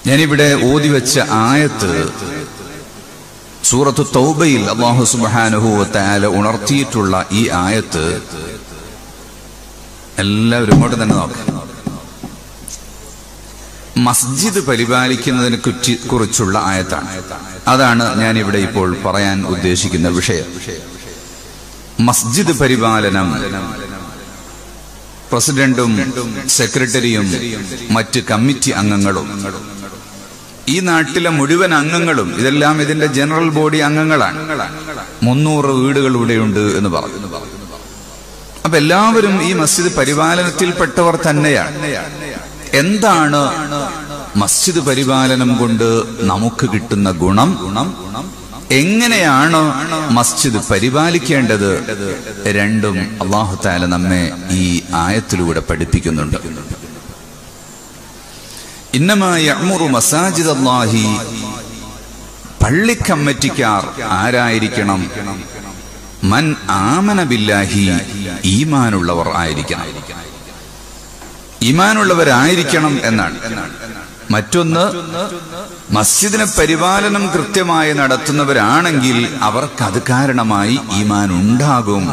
ഞാനിവിടെ ഓതി വെച്ച ആയത്ത് സൂറത്ത് തൗബയിൽ അള്ളാഹു സുബാനുഭൂവത്തായ ഉണർത്തിയിട്ടുള്ള ഈ ആയത്ത് എല്ലാവരും ഇങ്ങോട്ട് തന്നെ നോക്കാം മസ്ജിദ് പരിപാലിക്കുന്നതിനെ കുറ്റി കുറിച്ചുള്ള ആയത്താണ് അതാണ് ഞാൻ ഇവിടെ ഇപ്പോൾ പറയാൻ ഉദ്ദേശിക്കുന്ന വിഷയം മസ്ജിദ് പരിപാലനം പ്രസിഡന്റും സെക്രട്ടറിയും മറ്റ് കമ്മിറ്റി അംഗങ്ങളും ഈ നാട്ടിലെ മുഴുവൻ അംഗങ്ങളും ഇതെല്ലാം ഇതിന്റെ ജനറൽ ബോഡി അംഗങ്ങളാണ് മുന്നൂറ് വീടുകൾ ഇവിടെയുണ്ട് എന്ന് പറഞ്ഞു അപ്പൊ എല്ലാവരും ഈ മസ്ജിദ് പരിപാലനത്തിൽപ്പെട്ടവർ തന്നെയാണ് എന്താണ് മസ്ജിദ് പരിപാലനം കൊണ്ട് നമുക്ക് കിട്ടുന്ന ഗുണം ഗുണം എങ്ങനെയാണ് മസ്ജിദ് പരിപാലിക്കേണ്ടത് രണ്ടും അള്ളാഹു താല നമ്മെ ഈ ആയത്തിലൂടെ പഠിപ്പിക്കുന്നുണ്ട് ഇന്നമായ മസാജിദ് അള്ളാഹി പള്ളി കമ്മിറ്റിക്കാർ ആരായിരിക്കണം മൻ ആമന ബില്ലാഹി ഈമാനുള്ളവർ ആയിരിക്കണം ഈമാനുള്ളവരായിരിക്കണം എന്നാണ് മറ്റൊന്ന് മസ്ജിദിനെ പരിപാലനം കൃത്യമായി നടത്തുന്നവരാണെങ്കിൽ അവർക്ക് അത് കാരണമായി ഈമാൻ ഉണ്ടാകും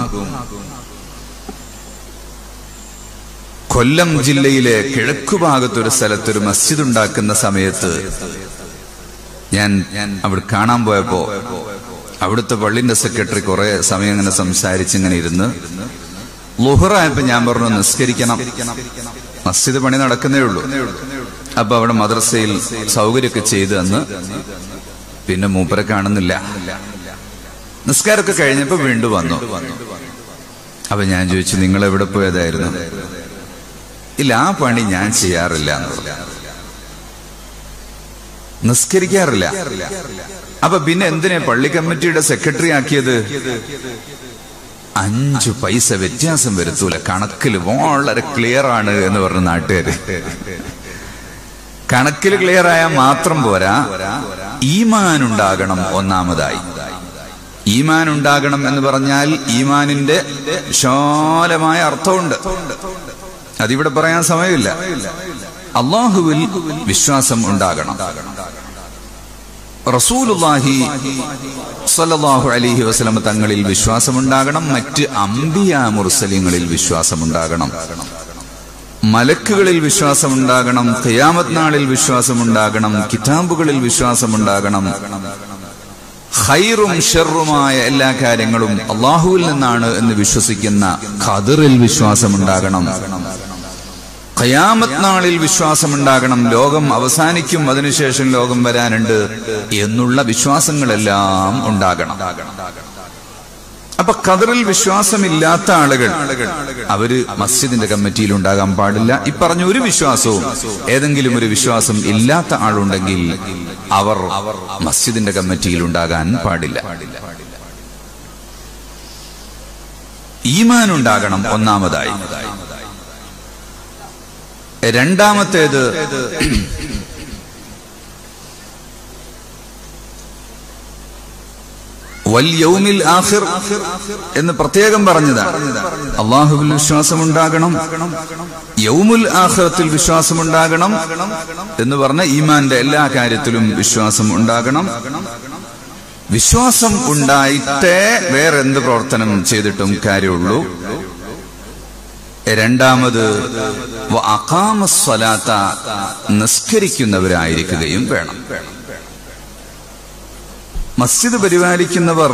കൊല്ലം ജില്ലയിലെ കിഴക്കുഭാഗത്തൊരു സ്ഥലത്തൊരു മസ്ജിദ് ഉണ്ടാക്കുന്ന സമയത്ത് ഞാൻ ഞാൻ അവിടെ കാണാൻ പോയപ്പോ അവിടുത്തെ പള്ളിന്റെ സെക്രട്ടറി കുറെ സമയം ഇങ്ങനെ സംസാരിച്ച് ഇങ്ങനെ ഇരുന്ന് ലുഹറായപ്പോ ഞാൻ പറഞ്ഞു നിസ്കരിക്കണം മസ്ജിദ് പണി നടക്കുന്നേ ഉള്ളൂ അപ്പൊ അവിടെ മദ്രസയിൽ സൗകര്യമൊക്കെ ചെയ്തു തന്ന് പിന്നെ മൂപ്പരെ കാണുന്നില്ല നിസ്കാരമൊക്കെ കഴിഞ്ഞപ്പോ വീണ്ടും വന്നു അപ്പൊ ഞാൻ ചോദിച്ചു നിങ്ങൾ എവിടെ പോയതായിരുന്നു ഇല്ല ആ പണി ഞാൻ ചെയ്യാറില്ല എന്ന് പറഞ്ഞു നിസ്കരിക്കാറില്ല അപ്പൊ പിന്നെ എന്തിനാ പള്ളി കമ്മിറ്റിയുടെ സെക്രട്ടറി ആക്കിയത് അഞ്ചു പൈസ വ്യത്യാസം വരുത്തൂല കണക്കിൽ വളരെ ക്ലിയർ ആണ് എന്ന് പറഞ്ഞ നാട്ടുകാര് കണക്കിൽ ക്ലിയർ ആയാൽ മാത്രം പോരാ ഈമാൻ ഉണ്ടാകണം ഒന്നാമതായി ഈമാൻ ഉണ്ടാകണം എന്ന് പറഞ്ഞാൽ ഈമാനിന്റെ വിശാലമായ അർത്ഥമുണ്ട് അതിവിടെ പറയാൻ സമയമില്ല അള്ളാഹുവിൽ വിശ്വാസം ഉണ്ടാകണം റസൂലുല്ലാഹി സല്ലല്ലാഹു അലൈഹി വസല്ലം തങ്ങളിൽ വിശ്വാസമുണ്ടാകണം മറ്റ് അംബിയ മുർസലിങ്ങളിൽ വിശ്വാസമുണ്ടാകണം മലക്കുകളിൽ വിശ്വാസമുണ്ടാകണം ഖിയാമത്ത് നാളിൽ വിശ്വാസമുണ്ടാകണം കിതാബുകളിൽ വിശ്വാസമുണ്ടാകണം ഹൈറും ഷെറുമായ എല്ലാ കാര്യങ്ങളും അള്ളാഹുവിൽ നിന്നാണ് എന്ന് വിശ്വസിക്കുന്ന ഖദറിൽ വിശ്വാസമുണ്ടാകണം ഖയാമത്ത് നാളിൽ വിശ്വാസമുണ്ടാകണം ലോകം അവസാനിക്കും അതിനുശേഷം ലോകം വരാനുണ്ട് എന്നുള്ള വിശ്വാസങ്ങളെല്ലാം ഉണ്ടാകണം അപ്പൊ ഖദറിൽ വിശ്വാസമില്ലാത്ത ആളുകൾ അവര് മസ്ജിദിന്റെ കമ്മിറ്റിയിൽ ഉണ്ടാകാൻ പാടില്ല ഈ പറഞ്ഞ ഒരു വിശ്വാസവും ഏതെങ്കിലും ഒരു വിശ്വാസം ഇല്ലാത്ത ആളുണ്ടെങ്കിൽ അവർ മസ്ജിദിന്റെ കമ്മിറ്റിയിൽ ഉണ്ടാകാൻ പാടില്ല ഈമാൻ ഉണ്ടാകണം ഒന്നാമതായി രണ്ടാമത്തേത് വല്യൗമിൽ ആഖിർ എന്ന് പ്രത്യേകം പറഞ്ഞതാണ് അള്ളാഹുവിൽ വിശ്വാസമുണ്ടാകണം യൗമുൽ ആഖിറത്തിൽ വിശ്വാസമുണ്ടാകണം എന്ന് പറഞ്ഞ ഈമാന്റെ എല്ലാ കാര്യത്തിലും വിശ്വാസം ഉണ്ടാകണം വിശ്വാസം ഉണ്ടായിട്ടേ വേറെന്ത് പ്രവർത്തനം ചെയ്തിട്ടും കാര്യമുള്ളൂ രണ്ടാമത് അകാമസ്വലാത്ത നിസ്കരിക്കുന്നവരായിരിക്കുകയും വേണം മസ്ജിദ് പരിപാലിക്കുന്നവർ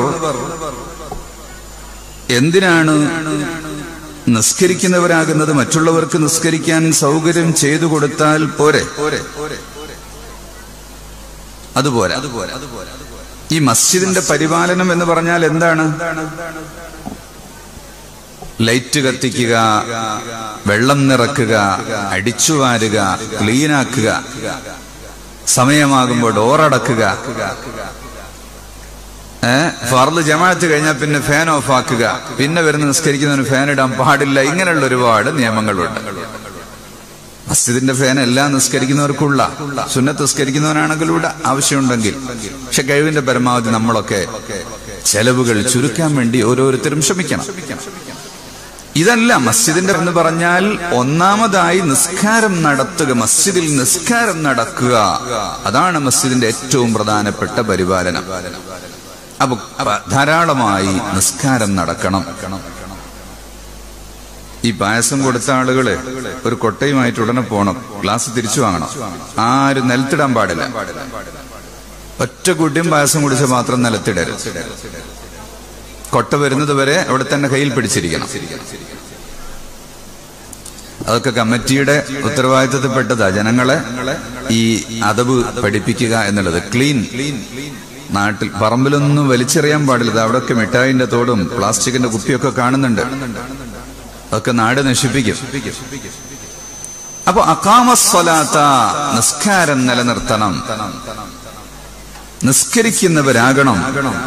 എന്തിനാണ് നിസ്കരിക്കുന്നവരാകുന്നത് മറ്റുള്ളവർക്ക് നിസ്കരിക്കാൻ സൗകര്യം ചെയ്തു കൊടുത്താൽ പോരെ അതുപോലെ ഈ മസ്ജിദിന്റെ പരിപാലനം എന്ന് പറഞ്ഞാൽ എന്താണ് ലൈറ്റ് കത്തിക്കുക വെള്ളം നിറക്കുക അടിച്ചുവാരുക ക്ലീനാക്കുക സമയമാകുമ്പോൾ ഡോറടക്കുക ഫർദ് ജമാഅത്ത് കഴിഞ്ഞാൽ പിന്നെ ഫാൻ ഓഫ് ആക്കുക പിന്നെ വരുന്ന നിസ്കരിക്കുന്നതിന് ഫാൻ ഇടാൻ പാടില്ല ഇങ്ങനെയുള്ള ഒരുപാട് നിയമങ്ങളുണ്ട് മസ്ജിദിന്റെ ഫാൻ എല്ലാം നിസ്കരിക്കുന്നവർക്കുള്ള സുന്നത്ത് നിസ്കരിക്കുന്നവനാണെങ്കിലൂടെ ആവശ്യമുണ്ടെങ്കിൽ പക്ഷെ കഴിവിന്റെ പരമാവധി നമ്മളൊക്കെ ചെലവുകൾ ചുരുക്കാൻ വേണ്ടി ഓരോരുത്തരും ശ്രമിക്കണം ഇതല്ല മസ്ജിദിന്റെ എന്ന് പറഞ്ഞാൽ ഒന്നാമതായി നിസ്കാരം നടത്തുക മസ്ജിദിൽ നിസ്കാരം നടക്കുക അതാണ് മസ്ജിദിന്റെ ഏറ്റവും പ്രധാനപ്പെട്ട പരിപാലനം അപ്പൊ ധാരാളമായി നിസ്കാരം നടക്കണം ഈ പായസം കൊടുത്ത ആളുകള് ഒരു കൊട്ടയുമായിട്ട് ഉടനെ പോണം ഗ്ലാസ് തിരിച്ചു വാങ്ങണം ആരും നിലത്തിടാൻ പാടില്ല ഒറ്റ കുട്ടിയും പായസം കുടിച്ച മാത്രം നിലത്തിടരുത് കൊട്ട വരുന്നത് വരെ അവിടെ തന്നെ കയ്യിൽ പിടിച്ചിരിക്കണം അതൊക്കെ കമ്മിറ്റിയുടെ ഉത്തരവാദിത്തത്തിൽപ്പെട്ടതാ ജനങ്ങളെ ഈ അതവ് പഠിപ്പിക്കുക എന്നുള്ളത് ക്ലീൻ നാട്ടിൽ പറമ്പിലൊന്നും വലിച്ചെറിയാൻ പാടില്ല അവിടെയൊക്കെ മിഠായിന്റെ തോടും പ്ലാസ്റ്റിക്കിന്റെ കുപ്പിയൊക്കെ കാണുന്നുണ്ട് അതൊക്കെ നാട് നശിപ്പിക്കും അപ്പൊ അക്കാമസ്വലാത്ത നിസ്കാരം നിലനിർത്തണം നിസ്കരിക്കുന്നവരാകണം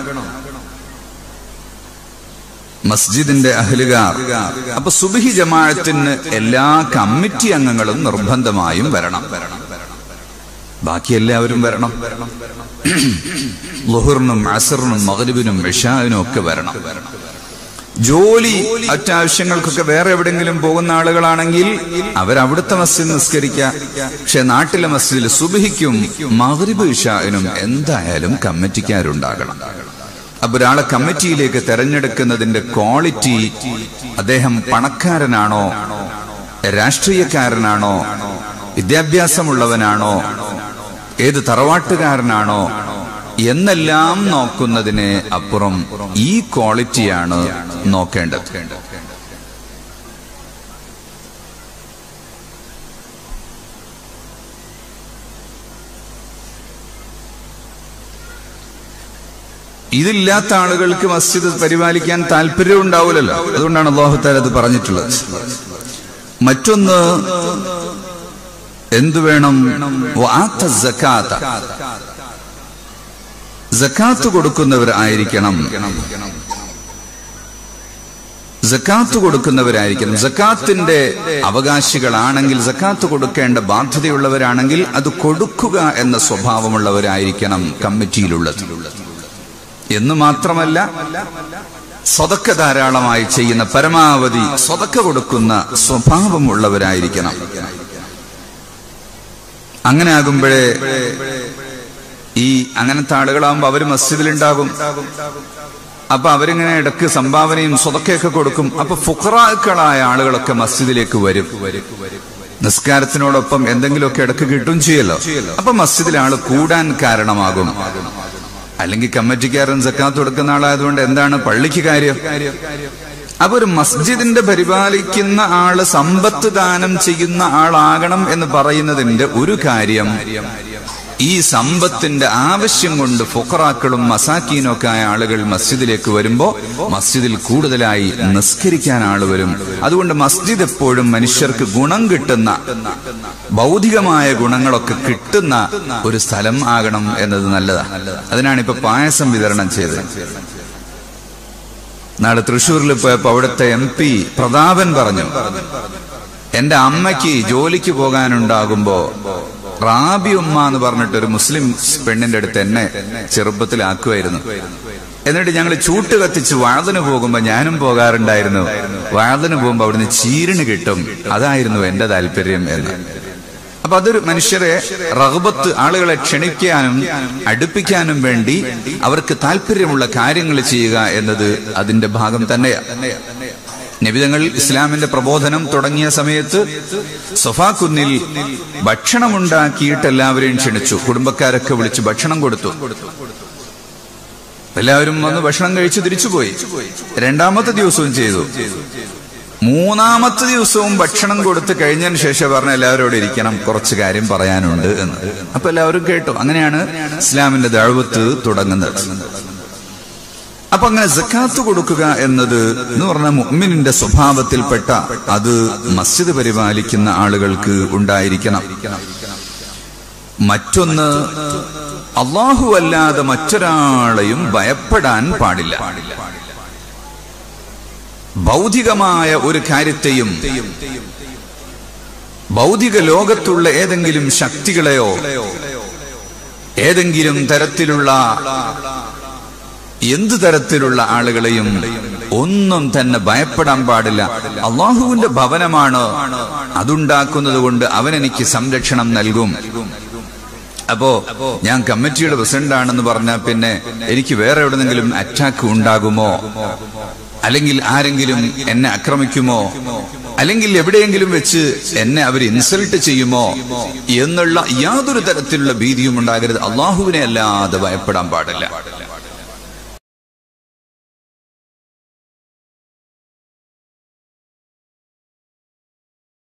മസ്ജിദിന്റെ അഹ്ലുകാർ അപ്പൊ സുബിഹി ജമാഅത്തിന് എല്ലാ കമ്മിറ്റി അംഗങ്ങളും നിർബന്ധമായും വരണം ബാക്കി എല്ലാവരും വരണം ലുഹറിനും അസറിനും മകരിബിനും ഇഷാവിനും ഒക്കെ വരണം ജോലി അത്യാവശ്യങ്ങൾക്കൊക്കെ വേറെ എവിടെങ്കിലും പോകുന്ന ആളുകളാണെങ്കിൽ അവരവിടുത്തെ മസ്ജിദ് നിസ്കരിക്കുക പക്ഷെ നാട്ടിലെ മസ്ജിദിൽ സുബിഹിക്കും മകരിബ് ഇഷാവിനും എന്തായാലും കമ്മിറ്റിക്കാരുണ്ടാകണം അപ്പൊ ഒരാളെ കമ്മിറ്റിയിലേക്ക് തെരഞ്ഞെടുക്കുന്നതിന്റെ ക്വാളിറ്റി അദ്ദേഹം പണക്കാരനാണോ രാഷ്ട്രീയക്കാരനാണോ വിദ്യാഭ്യാസമുള്ളവനാണോ ഏത് തറവാട്ടുകാരനാണോ എന്നെല്ലാം നോക്കുന്നതിന് അപ്പുറം ഈ ക്വാളിറ്റിയാണ് നോക്കേണ്ടത് ഇതില്ലാത്ത ആളുകൾക്ക് മസ്ജിദ് പരിപാലിക്കാൻ താല്പര്യം ഉണ്ടാവില്ലല്ലോ അതുകൊണ്ടാണ് അള്ളാഹുത്താൽ അത് പറഞ്ഞിട്ടുള്ളത് മറ്റൊന്ന് എന്തു വേണം ജക്കാത്ത് കൊടുക്കുന്നവർ ആയിരിക്കണം ജക്കാത്ത് കൊടുക്കുന്നവരായിരിക്കണം ജക്കാത്തിന്റെ അവകാശികളാണെങ്കിൽ ജക്കാത്ത് കൊടുക്കേണ്ട ബാധ്യതയുള്ളവരാണെങ്കിൽ അത് കൊടുക്കുക എന്ന സ്വഭാവമുള്ളവരായിരിക്കണം കമ്മിറ്റിയിലുള്ളത് എന്ന് മാത്രമല്ല സ്വതക്ക ധാരാളമായി ചെയ്യുന്ന പരമാവധി സ്വതക്ക കൊടുക്കുന്ന സ്വഭാവമുള്ളവരായിരിക്കണം അങ്ങനെ ആകുമ്പോഴേ ഈ അങ്ങനത്തെ ആളുകളാകുമ്പോ അവര് മസ്ജിദിലുണ്ടാകും അപ്പൊ അവരിങ്ങനെ ഇടക്ക് സംഭാവനയും സ്വതക്കയൊക്കെ കൊടുക്കും അപ്പൊ ഫുഖറാക്കളായ ആളുകളൊക്കെ മസ്ജിദിലേക്ക് വരും നിസ്കാരത്തിനോടൊപ്പം എന്തെങ്കിലുമൊക്കെ ഇടക്ക് കിട്ടും ചെയ്യല്ലോ അപ്പൊ മസ്ജിദിൽ ആള് കൂടാൻ കാരണമാകും അല്ലെങ്കിൽ കമ്മിറ്റിക്കാരൻ സക്കാത്ത് കൊടുക്കുന്ന ആളായതുകൊണ്ട് എന്താണ് പള്ളിക്ക് കാര്യം അപ്പൊ ഒരു മസ്ജിദിന്റെ പരിപാലിക്കുന്ന ആള് സമ്പത്ത് ദാനം ചെയ്യുന്ന ആളാകണം എന്ന് പറയുന്നതിന്റെ ഒരു കാര്യം ഈ സമ്പത്തിന്റെ ആവശ്യം കൊണ്ട് ഫുഖറാക്കളും മസാക്കീനും ഒക്കെ ആയ ആളുകൾ മസ്ജിദിലേക്ക് വരുമ്പോ മസ്ജിദിൽ കൂടുതലായി നിസ്കരിക്കാൻ ആൾ വരും അതുകൊണ്ട് മസ്ജിദ് എപ്പോഴും മനുഷ്യർക്ക് ഗുണം കിട്ടുന്ന ഭൗതികമായ ഗുണങ്ങളൊക്കെ കിട്ടുന്ന ഒരു സ്ഥലം ആകണം എന്നത് നല്ലതാണ് അതിനാണ് ഇപ്പൊ പായസം വിതരണം ചെയ്തത് നാളെ തൃശ്ശൂരിൽ പോയപ്പോ അവിടുത്തെ എം പി പ്രതാപൻ പറഞ്ഞു എന്റെ അമ്മയ്ക്ക് ജോലിക്ക് പോകാനുണ്ടാകുമ്പോ റാബി ഉമ്മ എന്ന് പറഞ്ഞിട്ട് ഒരു മുസ്ലിം പെണ്ണിന്റെ അടുത്ത് എന്നെ ചെറുപ്പത്തിലാക്കുമായിരുന്നു എന്നിട്ട് ഞങ്ങൾ ചൂട്ട് കത്തിച്ച് വാഴതിന് പോകുമ്പോ ഞാനും പോകാറുണ്ടായിരുന്നു വാഴതിന് പോകുമ്പോ അവിടുന്ന് ചീരിന് കിട്ടും അതായിരുന്നു എന്റെ താല്പര്യം എന്ന് അപ്പൊ അതൊരു മനുഷ്യരെ റഹബത്ത് ആളുകളെ ക്ഷണിക്കാനും അടുപ്പിക്കാനും വേണ്ടി അവർക്ക് താല്പര്യമുള്ള കാര്യങ്ങൾ ചെയ്യുക എന്നത് അതിന്റെ ഭാഗം തന്നെയാണ് നിബിതങ്ങൾ ഇസ്ലാമിന്റെ പ്രബോധനം തുടങ്ങിയ സമയത്ത് സൊഫാക്കുന്നിൽ ഭക്ഷണമുണ്ടാക്കിയിട്ട് എല്ലാവരെയും ക്ഷണിച്ചു കുടുംബക്കാരൊക്കെ വിളിച്ച് ഭക്ഷണം കൊടുത്തു എല്ലാവരും വന്ന് ഭക്ഷണം കഴിച്ച് തിരിച്ചുപോയി രണ്ടാമത്തെ ദിവസവും ചെയ്തു മൂന്നാമത്തെ ദിവസവും ഭക്ഷണം കൊടുത്ത് കഴിഞ്ഞതിന് ശേഷം പറഞ്ഞ എല്ലാവരോടും ഇരിക്കണം കുറച്ച് കാര്യം പറയാനുണ്ട് എന്ന് അപ്പൊ എല്ലാവരും കേട്ടു അങ്ങനെയാണ് ഇസ്ലാമിന്റെ ദഴവത്ത് തുടങ്ങുന്നത് അപ്പൊ അങ്ങനെ ജക്കാത്ത് കൊടുക്കുക എന്നത് എന്ന് പറഞ്ഞ മുഅ്മിനിന്റെ സ്വഭാവത്തിൽപ്പെട്ട അത് മസ്ജിദ് പരിപാലിക്കുന്ന ആളുകൾക്ക് ഉണ്ടായിരിക്കണം മറ്റൊന്ന് അള്ളാഹു അല്ലാതെ മറ്റൊരാളെയും ഭയപ്പെടാൻ പാടില്ല ഭൗതികമായ ഒരു കാര്യത്തെയും ഭൗതിക ലോകത്തുള്ള ഏതെങ്കിലും ശക്തികളെയോ ഏതെങ്കിലും തരത്തിലുള്ള എന്തു തരത്തിലുള്ള ആളുകളെയും ഒന്നും തന്നെ ഭയപ്പെടാൻ പാടില്ല അള്ളാഹുവിന്റെ ഭവനമാണ് അതുണ്ടാക്കുന്നത് കൊണ്ട് അവൻ എനിക്ക് സംരക്ഷണം നൽകും അപ്പോ ഞാൻ കമ്മിറ്റിയുടെ പ്രസിഡന്റാണെന്ന് പറഞ്ഞാൽ പിന്നെ എനിക്ക് വേറെ എവിടെന്നെങ്കിലും അറ്റാക്ക് ഉണ്ടാകുമോ അല്ലെങ്കിൽ ആരെങ്കിലും എന്നെ ആക്രമിക്കുമോ അല്ലെങ്കിൽ എവിടെയെങ്കിലും വെച്ച് എന്നെ അവർ ഇൻസൾട്ട് ചെയ്യുമോ എന്നുള്ള യാതൊരു തരത്തിലുള്ള ഭീതിയും ഉണ്ടാകരുത് അള്ളാഹുവിനെ അല്ലാതെ ഭയപ്പെടാൻ പാടില്ല